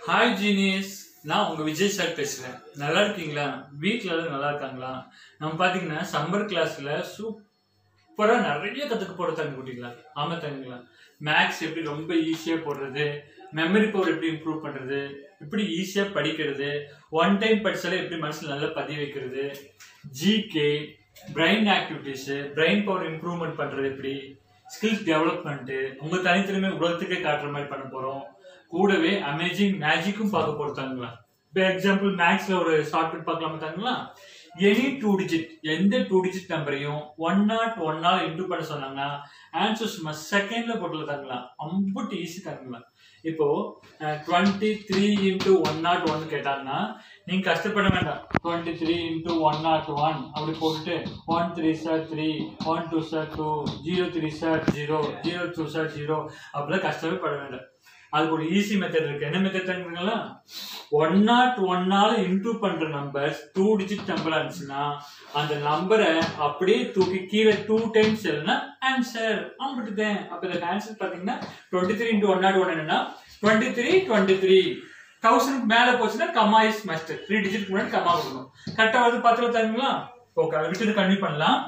Hi genius நான் உங்க Vijay sir பேசுறேன் நல்லா இருக்கீங்களா வீட்ல எல்லாம் நல்லா இருக்காங்களா நம்ம பாத்தீங்கன்னா சம்மர் கிளாஸ்ல சூப்பரா நிறைய கத்துக்க போற தங்க குட்டிங்களா ஆமா தங்குங்களா மேக்ஸ் எப்படி ரொம்ப ஈஸியா போடுறது மெமரி பவர் எப்படி இம்ப்ரூவ் பண்றது எப்படி ஈஸியா படிக்கிறது ஒன் டைம் படிச்சாலே எப்படி மனசுல நல்லா பதிய வைக்கிறது GK brain activities brain power improvement பண்றது எப்படி ஸ்கில்ஸ் டெவலப்மெண்ட் உங்க தனித்திறமை உலகத்துக்கே காட்டுற மாதிரி பண்ண போறோம் கூடவே அமேசிங் மேஜிக்கும் பார்க்க போறாங்களா இப்போ எக்ஸாம்பிள் மேக்ஸ்ல ஒரு ஷார்ட்கட் பார்க்கலாமா தாங்களா எனி டூ டிஜிட் எந்த டூ டிஜிட் நம்பரையும் ஒன் நாட் ஒன்னால் இன்டூ பண்ண சொன்னாங்கன்னா ஆன்சர் சும்மா செகண்ட்ல போட்டுல தாங்களா அம்புட்டு ஈஸி தாங்களா இப்போ twenty three into one nought one கேட்டாங்கன்னா நீங்க கஷ்டப்பட வேண்டாம் twenty three into one nought one அப்படி போட்டுட்டு one three are three one two are two zero three are zero zero two are zero அப்படிலாம் கஷ்டமே பட வேண்டாம் அதுக்கு ஒரு ஈஸி மெத்தட் இருக்கு என்ன மெத்தட் தெரியுங்களா ஒன் நாட் ஒன்னால இன்டூ பண்ற நம்பர்ஸ் டூ டிஜிட் நம்பர் இருந்துச்சுன்னா அந்த நம்பரை அப்படியே தூக்கி கீழே டூ டைம்ஸ் எழுதுனா ஆன்சர் ஆம்பிட்டுதேன் அப்ப இதுக்கு ஆன்சர் பாத்தீங்கன்னா twenty three into one nought one என்னன்னா twenty three twenty three thousand மேல போச்சுன்னா comma is must three digit முன்னாடி கமா கொடுக்கணும் கரெக்டா வந்து பத்துல தருங்களா ஓகே அதை விட்டு கன்வியூ பண்ணலாம்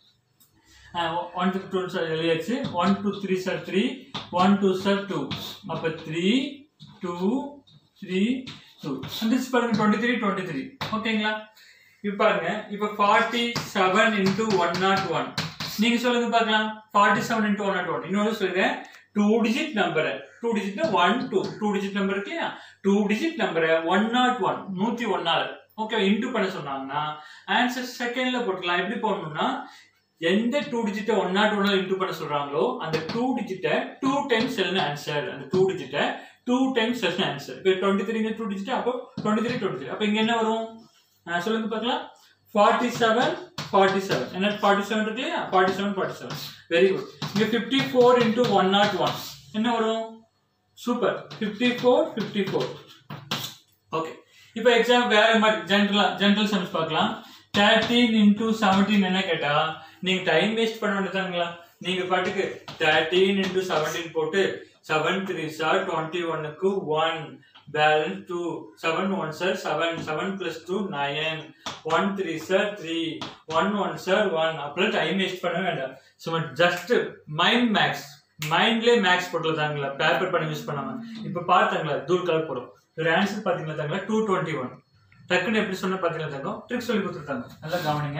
ஒன் டூ டூ சார் எழுதியாச்சு one two three are three one two are two அப்போ த்ரீ டூ த்ரீ டூ வந்துச்சு பாருங்க டுவெண்ட்டி த்ரீ டுவெண்ட்டி த்ரீ ஓகேங்களா இப்போ பாருங்க இப்போ forty seven into one nought one நீங்க சொல்லுங்க பார்க்கலாம் forty seven into one nought one இன்னொரு சொல்றேன் டூ டிஜிட் நம்பரை டூ டிஜிட்னா one two two digit number இருக்கு இல்லையா டூ டிஜிட் நம்பரை ஒன் நாட் ஒன் நூற்றி ஒன்னால ஓகே இன்டூ பண்ண சொன்னாங்கன்னா ஆன்சர் செகண்ட்ல போட்டுக்கலாம் எப்படி போடணும்னா எந்த டூ டிஜிட்டை ஒன் நாட் ஒன்ல இன்டூ பண்ண சொல்றாங்களோ அந்த டூ டிஜிட்டை டூ டைம்ஸ் எழுதின ஆன்சர் அந்த டூ டிஜிட்டை டூ டைம்ஸ் எழுதின ஆன்சர் இப்போ டுவெண்ட்டி த்ரீ டூ டிஜிட் அப்போ டுவெண்ட்டி த்ரீ டுவெண்ட்டி த்ரீ அப்போ இங்க என்ன வரும் அஹ் சொல்லுங்க பார்க்கலாம் ஃபார்ட்டி செவன் ஃபார்ட்டி செவன் என்ன ஃபார்ட்டி செவன் இருக்கு இல்லையா forty seven forty seven very good இங்க fifty four into one nought one என்ன வரும் super fifty four fifty four okay இப்போ எக்ஸாம் வேற மாதிரி ஜென்ரலா ஜென்ரல் சம்ஸ் பார்க்கலாம் தேர்ட்டீன் இன்டூ செவன்டீன் என்ன கேட்டா நீங்க டைம் வேஸ்ட் பண்ண வேண்டியதாங்களா நீங்க பாட்டுக்கு தேர்ட்டீன் இன்டூ செவன்டீன் போட்டு செவன் த்ரீ சார் டுவெண்ட்டி ஒன்னுக்கு one balance two seven one are seven seven plus two nine one three are three one one are one அப்படிலாம் டைம் வேஸ்ட் பண்ண வேண்டாம் சும்மா ஜஸ்ட் மைண்ட் மேக்ஸ் மைண்ட்லேயே maths போட்டுலதாங்களா paper பண்ணி use பண்ணாம இப்போ பார்த்தாங்களா தூள் கலர் போடும் ஒரு ஆன்சர் பார்த்தீங்களா தாங்களா டூ டுவெண்ட்டி ஒன் டக்குன்னு எப்படி சொன்ன பார்த்தீங்களா தங்கம் ட்ரிக் சொல்லி கொடுத்துருக்காங்க நல்லா கவனிங்க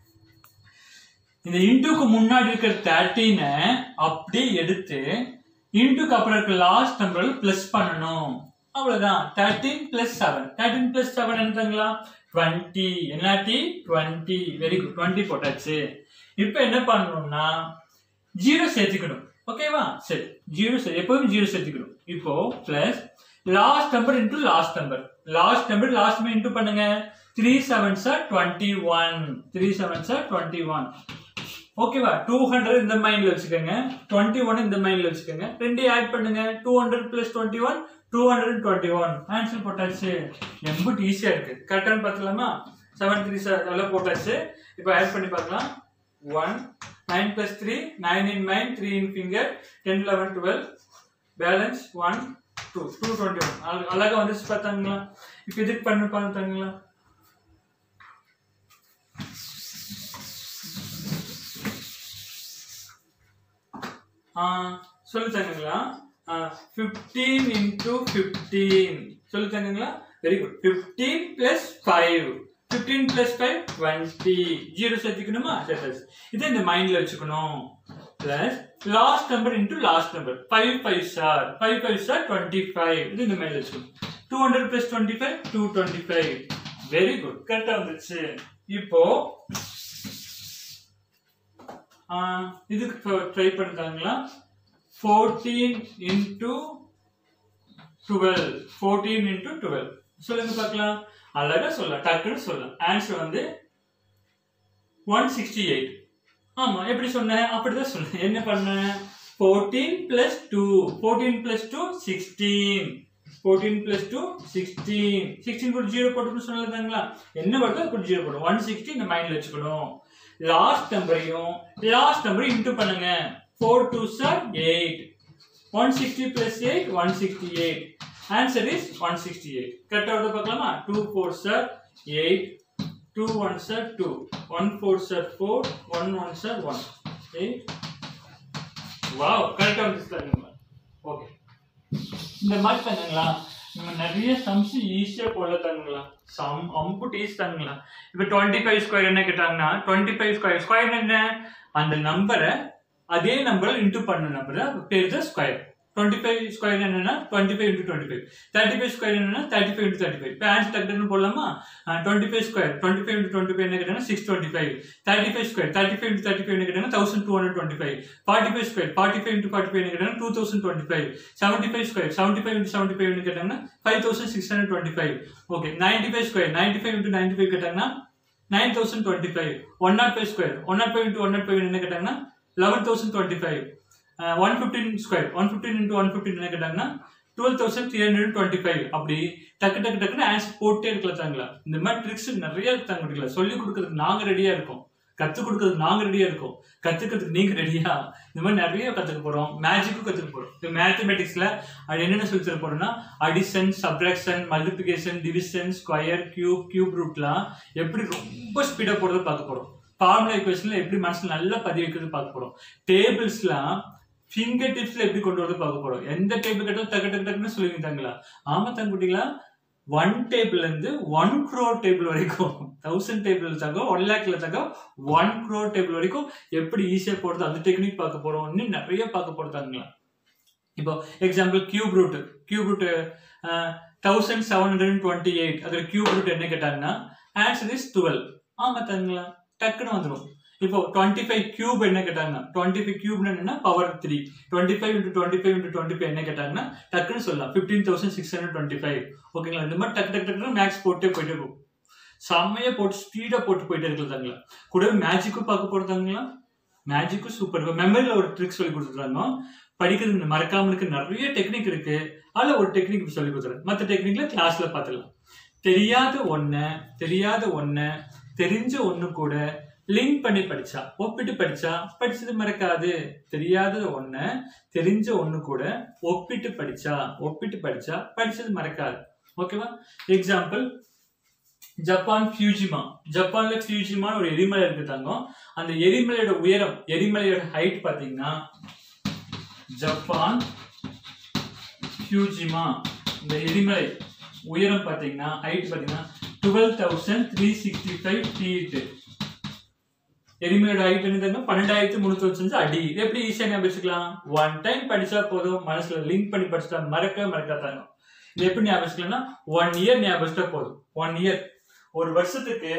இந்த இன்டூக்கு முன்னாடி இருக்கிற தேர்ட்டீனை அப்படியே எடுத்து இன்டூக்கு அப்புறம் இருக்க லாஸ்ட் நம்பர் பிளஸ் பண்ணணும் அவ்வளவுதான் thirteen plus seven thirteen plus seven என்னதுங்களா டுவெண்ட்டி என்னாட்டி டுவெண்ட்டி வெரி குட் டுவெண்ட்டி போட்டாச்சு இப்போ என்ன பண்ணணும்னா ஜீரோ சேர்த்துக்கணும் ஓகேவா சரி ஜீரோ சரி எப்போதும் ஜீரோ சேர்த்துக்கணும் இப்போ plus last number into last number last number last number into பண்ணுங்க three seven are twenty one three seven are twenty one ஓகேவா டூ ஹண்ட்ரட் இந்த மைண்ட்ல வச்சுக்கோங்க டுவெண்ட்டி ஒன் இந்த மைண்ட்ல வச்சுக்கோங்க ரெண்டையும் ஆட் பண்ணுங்க two hundred plus twenty one two hundred twenty one answer போட்டாச்சு எம்பிட்டு ஈஸியா இருக்கு கரெக்டானு பார்த்துலாமா செவன் த்ரீ சார் அதெல்லாம் போட்டாச்சு இப்போ ஆட் பண்ணி பார்க்கலாம் one nine plus three nine in mind three in finger ten eleven twelve balance one two two twenty one அழகா வந்துச்சு பார்த்தாங்களா இப்போ இதுக்கு பண்ணு பார்த்தாங்களா சொல்லி தருங்களா ஃபிஃப்டீன் இன்டூ ஃபிஃப்டீன் சொல்லி தருங்களா very good fifteen plus five fifteen plus five twenty zero சேர்த்துக்கணுமா சேர்த்தாச்சு இதை இந்த மைண்ட்ல வச்சுக்கணும் plus last number into last number five five are five five are twenty five இது இந்த மைண்ட்ல வச்சுக்கணும் two hundred plus twenty five two twenty five very good கரெக்டா வந்துச்சு இப்போ இதுக்கு ட்ரை பண்ணிட்டாங்களா fourteen into twelve fourteen into twelve சொல்லுங்க பார்க்கலாம் அழகா சொல்லலாம் டக்குன்னு சொல்லலாம் ஆன்சர் வந்து ஒன் சிக்ஸ்டி எயிட் ஆமா எப்படி சொன்னேன் அப்படிதான் சொன்னேன் என்ன பண்ணேன் fourteen plus two fourteen plus two sixteen fourteen plus two sixteen sixteen கூட ஜீரோ போட்டுன்னு சொன்னதாங்களா என்ன வருதோ அது ஜீரோ போடும் ஒன் சிக்ஸ்டி இந்த மைண்ட்ல வச்சுக்கணும் லாஸ்ட் நம்பரையும் லாஸ்ட் நம்பரையும் இன்டூ பண்ணுங்க four two are eight one sixty plus eight one sixty eight answer is one sixty eight கரெக்டாக வந்து பார்க்கலாமா two four are eight two one are two one four are four one one are one eight wow கரெக்டாக வந்து okay இந்த மாதிரி தானுங்களா நம்ம நிறைய sums ஈஸியாக போல தானுங்களா சம் அம்புட் ஈஸி தானுங்களா இப்போ டுவெண்ட்டி ஃபைவ் ஸ்கொயர் என்ன கேட்டாங்கன்னா டுவெண்ட்டி ஃபைவ் ஸ்கொயர் ஸ்கொயர் என்ன அந்த நம்பரை அதே நம்பர் இன்டூ பண்ண நம்பரை பேர் தான் ஸ்கொயர் டுவெண்ட்டி ஃபைவ் ஸ்கொயர் என்னன்னா twenty five into twenty five thirty five square என்னன்னா thirty five into thirty five இப்போ ஆன்சர் டக்குன்னு போடலாமா twenty five square twenty five into twenty five என்ன கேட்டாங்கன்னா six twenty five thirty five square thirty five into thirty five என்ன கேட்டாங்கன்னா thousand two hundred twenty five forty five square forty five into forty five என்ன கேட்டாங்கன்னா two thousand twenty five seventy five square seventy five into seventy five கேட்டாங்கன்னா five thousand six hundred twenty five okay ninety five square ninety five into ninety five கேட்டாங்கன்னா nine thousand twenty five one nought five square one nought five into one nought five என்ன கேட்டாங்கன்னா eleven thousand twenty five one fifteen square one fifteen into one fifteen என்ன கேட்டாங்கன்னா twelve thousand three hundred twenty five அப்படி டக்கு டக்கு டக்குன்னு answer போட்டே இருக்கலாம் தாங்களா இந்த மாதிரி ட்ரிக்ஸ் நிறைய தாங்க முடியல சொல்லி கொடுக்கறதுக்கு நாங்க ரெடியா இருக்கோம் கத்துக் கொடுக்கறதுக்கு நாங்க ரெடியா இருக்கோம் கத்துக்கிறதுக்கு நீங்க ரெடியா இந்த மாதிரி நிறைய கத்துக்க போறோம் மேஜிக்கும் கத்துக்க போறோம் இப்போ மேத்தமெட்டிக்ஸ்ல அது என்னென்ன சொல்லி தர போறோம்னா addition subtraction multiplication division square cube cube ரூட்லாம் எப்படி ரொம்ப ஸ்பீடா போறதை பார்க்க போறோம் ஃபார்முலா ஈக்குவேஷன்ல எப்படி மனசுல நல்லா பதிய வைக்கிறது பார்க்க போறோம் டேபிள்ஸ்லாம் ஃபிங்கர் டிப்ஸ்ல எப்படி கொண்டு வரது பார்க்க போறோம் எந்த டேபிள் கேட்டாலும் டக்கு டக்கு டக்குன்னு சொல்லுவீங்க தாங்களா ஆமா தங்குட்டிங்களா ஒன் டேபிள்ல இருந்து ஒன் க்ரோர் டேபிள் வரைக்கும் தௌசண்ட் டேபிள் தக்கம் ஒன் லேக்ல தக்கம் ஒன் க்ரோர் டேபிள் வரைக்கும் எப்படி ஈஸியா போடுறது அந்த டெக்னிக் பார்க்க போறோம் இன்னும் நிறைய பார்க்க போறதாங்களா இப்போ example cube root cube root thousand seven hundred twenty eight அதோட கியூப் ரூட் என்ன கேட்டாங்கன்னா ஆன்சர் இஸ் டுவெல் ஆமா தாங்களா டக்குன்னு வந்துடும் இப்போ டுவெண்ட்டி ஃபைவ் கியூப் என்ன கேட்டாங்க டுவெண்ட்டி ஃபைவ் கியூப் என்னன்னா power three twenty five into twenty five into twenty five என்ன கேட்டாங்கன்னா டக்குன்னு சொல்லலாம் fifteen thousand six hundred twenty five ஓகேங்களா இந்த மாதிரி டக்கு டக்கு டக்குன்னு மேக்ஸ் போட்டே போயிட்டே இருக்கும் செம்மையா போட்டு ஸ்பீடா போட்டு போயிட்டே இருக்கிறதாங்களா கூடவே மேஜிக்கும் பார்க்க போறதாங்களா மேஜிக்கும் சூப்பர் இப்போ மெமரியில் ஒரு ட்ரிக் சொல்லி கொடுத்துருக்காங்க படிக்கிறது மறக்காம இருக்கு நிறைய டெக்னிக் இருக்கு அதில் ஒரு டெக்னிக் சொல்லி கொடுத்துறேன் மற்ற டெக்னிக்ல கிளாஸ்ல பார்த்துக்கலாம் தெரியாத ஒன்ன தெரியாத ஒன்ன தெரிஞ்ச ஒண்ணு கூட லிங்க் பண்ணி படிச்சா ஒப்பிட்டு படிச்சா படிச்சது மறக்காது தெரியாத ஒன்ன தெரிஞ்ச ஒண்ணு கூட ஒப்பிட்டு படிச்சா ஒப்பிட்டு படிச்சா படிச்சது மறக்காது ஓகேவா எக்ஸாம்பிள் ஜப்பான் ஃபியூஜிமா ஜப்பான்ல ஃபியூஜிமா ஒரு எரிமலை இருக்கு தங்கம் அந்த எரிமலையோட உயரம் எரிமலையோட ஹைட் பாத்தீங்கன்னா ஜப்பான் ஃபியூஜிமா இந்த எரிமலை உயரம் பாத்தீங்கன்னா ஹைட் பாத்தீங்கன்னா twelve thousand three sixty five feet எரிமலையோட ஹைட் என்ன பன்னெண்டாயிரத்தி முன்னூத்தி வச்சு அடி இது எப்படி ஈஸியா ஞாபகம் வச்சுக்கலாம் ஒன் டைம் படிச்சா போதும் மனசுல லிங்க் பண்ணி படிச்சா மறக்க மறக்காதாங்க இது எப்படி ஞாபகம் வச்சுக்கலாம்னா ஒன் இயர் ஞாபகம் வச்சுட்டா போதும் ஒன் இயர் ஒரு வருஷத்துக்கு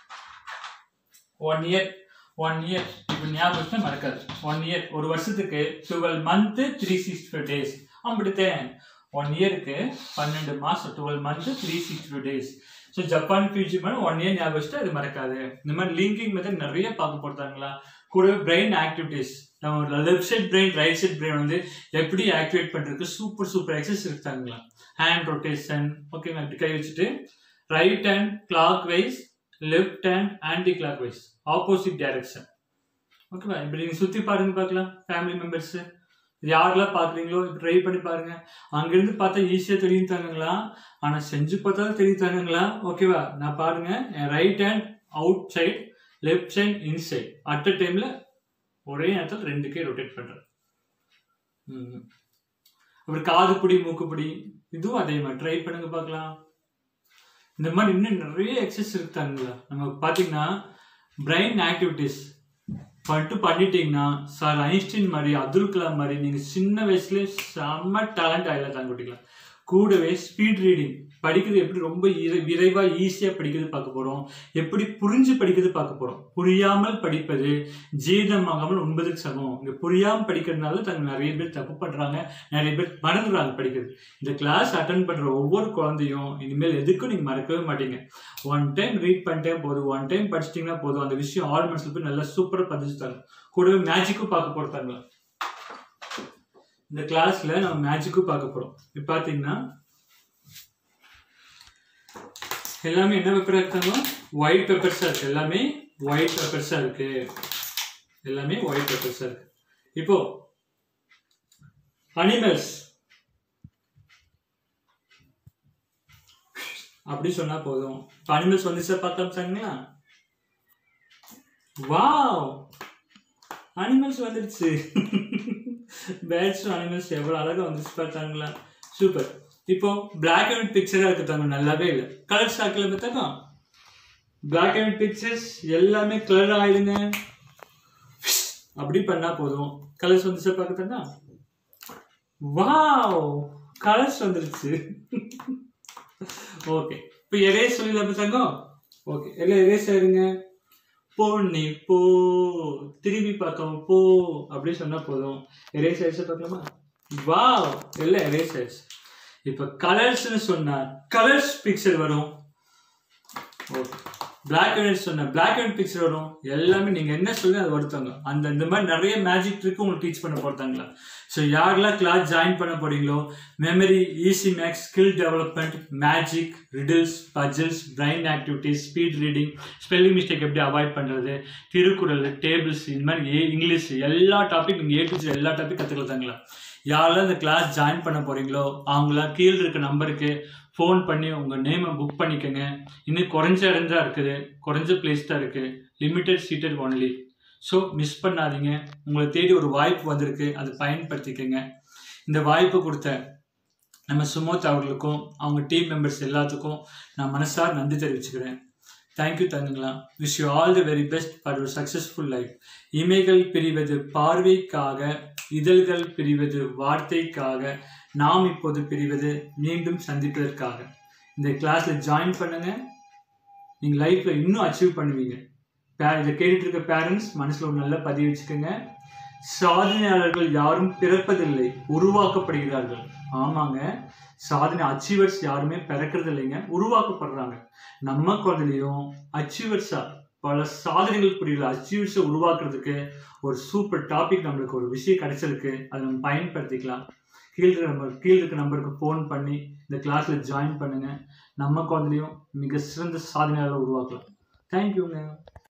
ஒன் இயர் ஒன் இயர் இப்போ ஞாபகம் வச்சுட்டா மறக்காது ஒன் இயர் ஒரு வருஷத்துக்கு twelve month three sixty five days அப்படித்தேன் ஒன் இயருக்கு பன்னெண்டு மாசம் twelve month three sixty five days so Japan future பண்ண ஒன் இயர் ஞாபகம் வச்சுட்டு அது மறக்காது இந்த மாதிரி லிங்கிங் மெத்தட் நிறைய பார்க்க போட்டாங்களா கூடவே பிரெயின் ஆக்டிவிட்டிஸ் நம்ம left side brain right side brain வந்து எப்படி ஆக்டிவேட் பண்றதுக்கு சூப்பர் சூப்பர் எக்ஸசைஸ் இருக்காங்களா ஹேண்ட் ரொட்டேஷன் ஓகேங்களா இப்படி கை வச்சுட்டு right hand clockwise left hand anticlockwise opposite direction ஓகேவா இப்படி நீங்க சுத்தி பாருங்க பார்க்கலாம் ஃபேமிலி மெம்பர்ஸ் யாரெல்லாம் பாக்குறீங்களோ ட்ரை பண்ணி பாருங்க அங்கிருந்து பார்த்தா ஈஸியா தெரியும் தானுங்களா ஆனா செஞ்சு பார்த்தா தெரியும் தானுங்களா ஓகேவா நான் பாருங்க என் right hand outside left side inside at a டைம்ல ஒரே நேரத்தில் ரெண்டு கை ரொட்டேட் பண்றேன் ம். அப்புறம் காது பிடி மூக்கு பிடி இதுவும் அதே மாதிரி ட்ரை பண்ணுங்க பார்க்கலாம் இந்த மாதிரி இன்னும் நிறைய எக்ஸசைஸ் இருக்குதாங்களா நம்ம பார்த்தீங்கன்னா பிரெயின் ஆக்டிவிட்டிஸ் பண்ணிட்டு பண்ணிட்டீங்கன்னா சார் ஐன்ஸ்டீன் மாதிரி அப்துல் கலாம் மாதிரி நீங்க சின்ன வயசுல செம்ம டேலண்ட் ஆயிடலாம் தாங்கிட்டீங்களா கூடவே ஸ்பீட் ரீடிங் படிக்கிறது எப்படி ரொம்ப இர- விரைவா ஈஸியா படிக்கிறது பார்க்க போறோம் எப்படி புரிஞ்சு படிக்கிறது பார்க்க போறோம் புரியாமல் படிப்பது ஜீதமாகாமல் உண்பதுக்கு சமம் இங்க புரியாம படிக்கிறதுனால தங்க நிறைய பேர் தப்பு பண்றாங்க நிறைய பேர் மறந்துடுறாங்க படிக்கிறது இந்த கிளாஸ் அட்டன் பண்ற ஒவ்வொரு குழந்தையும் இனிமேல் எதுக்கும் நீங்க மறக்கவே மாட்டீங்க ஒன் டைம் ரீட் பண்ணிட்டே போதும் ஒன் டைம் படிச்சிட்டீங்கன்னா போதும் அந்த விஷயம் ஆல் மனசுல போய் நல்லா சூப்பரா பதிச்சு தரும் கூடவே மேஜிக்கும் பார்க்க போறாங்க இந்த கிளாஸ்ல நம்ம மேஜிக்கும் பார்க்க போறோம் இப்போ பாத்தீங்கன்னா எல்லாமே என்ன பேப்பரா இருக்காங்க ஒயிட் பேப்பர்ஸா இருக்கு எல்லாமே ஒயிட் பேப்பர்ஸா இருக்கு எல்லாமே ஒயிட் பேப்பர்ஸா இருக்கு இப்போ அனிமல்ஸ் அப்படி சொன்னா போதும் இப்போ அனிமல்ஸ் வந்துச்சா பார்த்தாங்களா வாவ் அனிமல்ஸ் வந்துடுச்சு பேர்ட்ஸும் அனிமல்ஸ் எவ்வளோ அழகாக வந்துச்சு பார்த்தாங்களா சூப்பர் இப்போ பிளாக் அண்ட் ஒயிட் பிக்சராக இருக்கிறாங்க நல்லாவே இல்லை கலர் ஸ்டாக்கில் பார்த்தாக்கா பிளாக் அண்ட் ஒயிட் பிக்சர்ஸ் எல்லாமே கலர் ஆயிடுங்க அப்படி பண்ணா போதும் கலர்ஸ் வந்துச்சு பார்க்கத்தாங்க வாவ் கலர்ஸ் வந்துருச்சு ஓகே இப்போ எரேஸ் சொல்லி பார்த்தாங்க ஓகே எல்லாம் எரேஸ் ஆயிருங்க போ நீ போ திரும்பி பார்க்காம போ அப்படி சொன்னா போதும் எரேஸ் ஆயிடுச்சு பார்க்கலாமா வாவ் எல்லாம் எரேஸ் ஆயிடுச்சு இப்போ கலர்ஸ்னு சொன்னா கலர்ஸ் பிக்சர் வரும் ஓகே பிளாக் அண்ட் ஒயிட் சொன்ன பிளாக் அண்ட் பிக்சர் வரும் எல்லாமே நீங்கள் என்ன சொல்லி அது வருத்தாங்க அந்த இந்த மாதிரி நிறைய மேஜிக் ட்ரிக் உங்களுக்கு டீச் பண்ண போகிறாங்களா ஸோ யாரெல்லாம் கிளாஸ் ஜாயின் பண்ண போறீங்களோ memory easy maths skill development magic riddles puzzles brain activities speed reading spelling mistake எப்படி அவாய்ட் பண்ணுறது திருக்குறள் டேபிள்ஸ் இந்த மாதிரி ஏ இங்கிலீஷ் எல்லா டாபிக் நீங்கள் ஏ டு Z எல்லா டாபிக் கற்றுக்கலாங்களா யாரெல்லாம் இந்த கிளாஸ் ஜாயின் பண்ண போறீங்களோ அவங்களாம் கீழே இருக்க நம்பருக்கு ஃபோன் பண்ணி உங்கள் நேமை புக் பண்ணிக்கோங்க இன்னும் குறைஞ்ச இடம் தான் இருக்குது குறைஞ்ச பிளேஸ் தான் இருக்குது limited seated only so miss பண்ணாதீங்க உங்களை தேடி ஒரு வாய்ப்பு வந்திருக்கு அதை பயன்படுத்திக்கங்க இந்த வாய்ப்பு கொடுத்த நம்ம சுமோத் அவர்களுக்கும் அவங்க டீம் மெம்பர்ஸ் எல்லாத்துக்கும் நான் மனசார் நன்றி தெரிவிச்சுக்கிறேன் தேங்க்யூ தந்துங்களா wish you all the very best for your successful life இமைகள் பிரிவது பார்வைக்காக இதழ்கள் பிரிவது வார்த்தைக்காக நாம் இப்போது பிரிவது மீண்டும் சந்திப்பதற்காக இந்த கிளாஸில் ஜாயின் பண்ணுங்க நீங்கள் லைஃப்பில் இன்னும் அச்சீவ் பண்ணுவீங்க பே இதை கேட்டுட்டு இருக்க பேரண்ட்ஸ் மனசில் ஒரு நல்ல பதிவு வச்சுக்கோங்க சாதனையாளர்கள் யாரும் பிறப்பதில்லை உருவாக்கப்படுகிறார்கள் ஆமாங்க சாதனை அச்சீவர்ஸ் யாருமே பிறக்கிறது இல்லைங்க உருவாக்கப்படுறாங்க நம்ம குழந்தையும் அச்சீவர்ஸா பல சாதனைகள் புரியல அச்சீவர்ஸை உருவாக்குறதுக்கு ஒரு சூப்பர் டாபிக் நம்மளுக்கு ஒரு விஷயம் கிடைச்சிருக்கு அதை நம்ம பயன்படுத்திக்கலாம் கீழே இருக்க நம்பர் கீழே இருக்க நம்பருக்கு ஃபோன் பண்ணி இந்த கிளாஸில் ஜாயின் பண்ணுங்க நம்ம குழந்தையும் மிக சிறந்த சாதனையாளர் உருவாக்கலாம் தேங்க்யூங்க